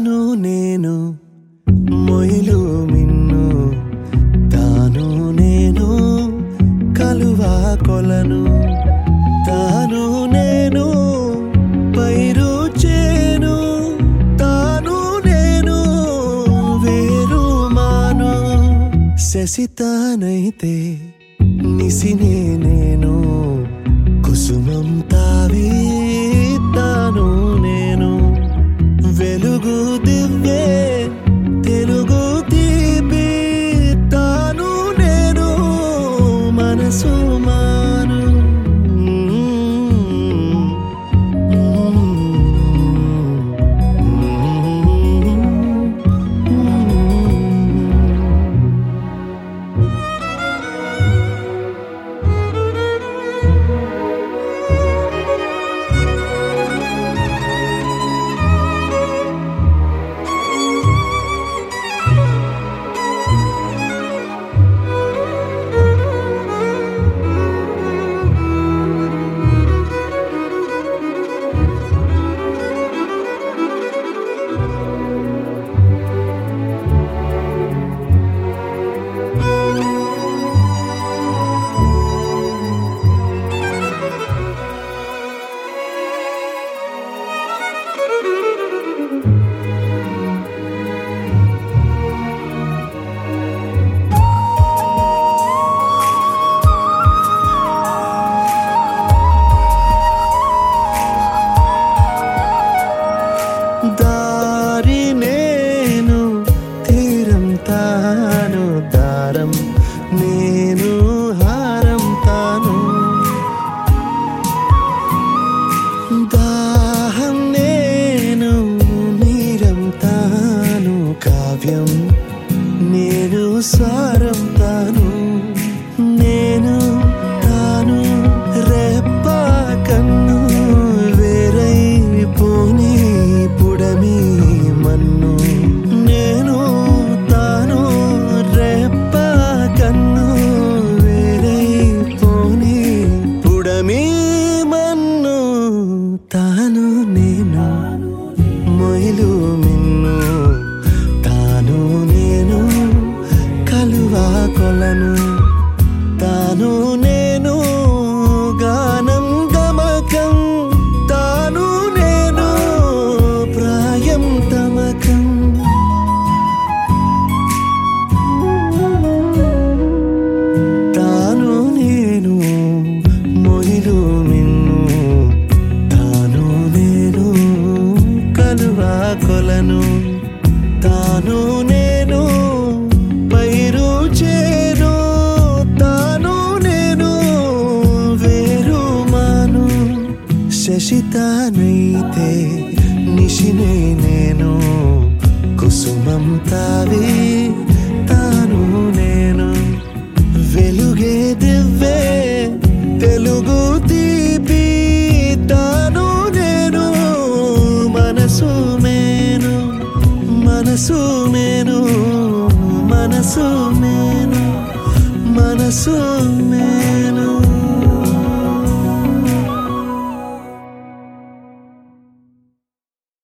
తాను నేను మొయిలు మిన్ను తాను నేను కలువా కొలను తాను నేను పైరు చేను తాను నేను వేరు మాను శశితానైతే నిసినే నేను కుసుమం తావి తాను నేను వెలుగు దివ్వే తెలుగు తీపి తాను నేను మనసు మాను దారి నేను తీరం తాను దారం నేను హారం తాను దాహం నేను నీరం తాను కావ్యం నేను స్వరం తాను నేను తాను రెప్ప కన్ను వేరై పోని పుడమి మన్ను నేను తాను రెప్ప కన్ను వేరై పోని పుడమి మన్ను తాను నేను మొయిలు మిన్ను తాను నేను కలువా కొలను తాను నేను గానం గమకం తాను నేను ప్రాయం తమకం తాను నేను మొయిలు మిన్ను తాను నేను కలువా కొలను తాను నేను పైరు చేను తాను నేను వేరు మాను శశితానైతే నిశినే నేను కుసుమం తావి తాను నేను వెలుగే దివ్వే తెలుగు తీపి తాను నేను మనసు మేను మనసు మేను మనసు మేను మనసు మేను